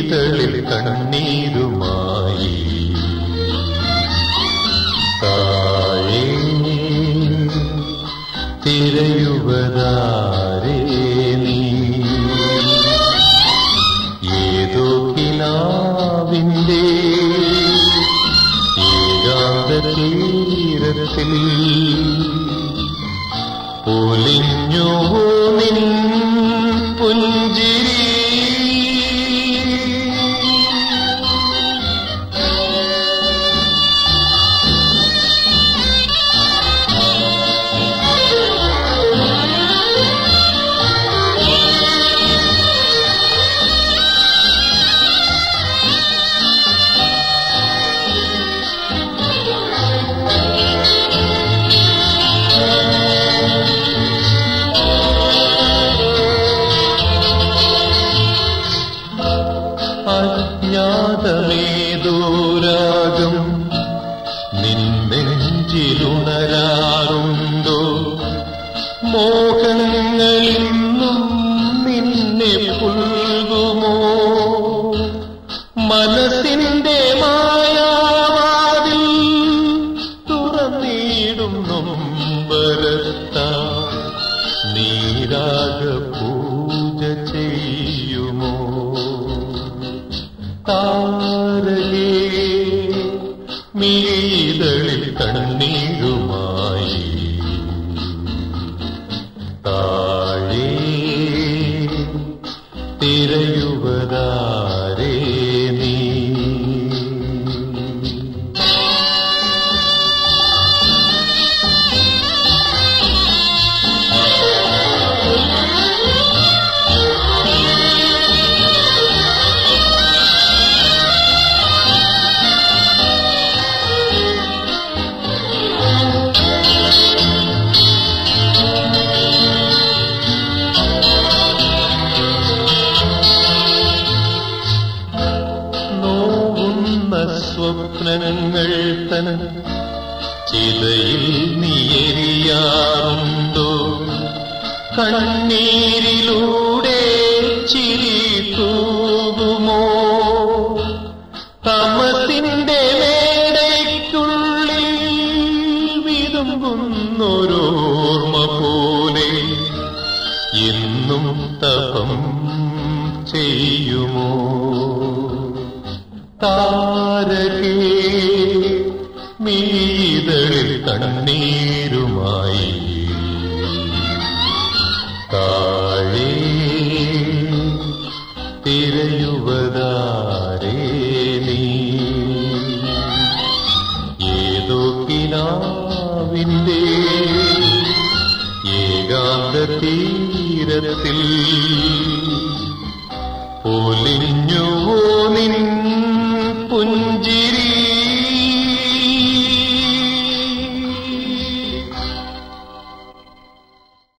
മിഴിതളിൽ കണ്ണീരുമായി താഴെ തിരയുവതാരേ നീ ഏതോ കിനാവിൻ്റെ ഏകാന്ത തീരത്തിൽ പൊലിഞ്ഞു നിൻ പുഞ്ചിരി അജ്ഞാതമേതോരാഗം നിന്നെഞ്ചിലുണരാറുണ്ടോ മോഹങ്ങളിന്നും നിന്നെ പുൽകുമോ മനസ്സിന്റെ മായാവാതിൽ തുറന്നിടും നൊമ്പരത്താ നീരാഗ പൂജ ചെയ്യുമോ താരകേ മീതളിൽ കണ്ണീരുമായി താഴേ തിരയുവതാരേ നീ നോവുന്ന സ്വപ്നങ്ങൾ തൻ ചിതയിൽ നീയെരിയാറുണ്ടോ കണ്ണീരിലൂടെ ചിരി തൂകുമോ തമസിന്റെ മേടയ്ക്കുള്ളിൽ വിതുമ്പുന്നൊരോർമ്മ പോലെ എന്നും തപം ചെയ്യുമോ താരകേ മീതളിൽ കണ്ണീരുമായി താഴേ തിരയുവതാരേ നീ ഏതോ കിനാവിൻ്റെ ഏകാന്ത തീരത്തിൽ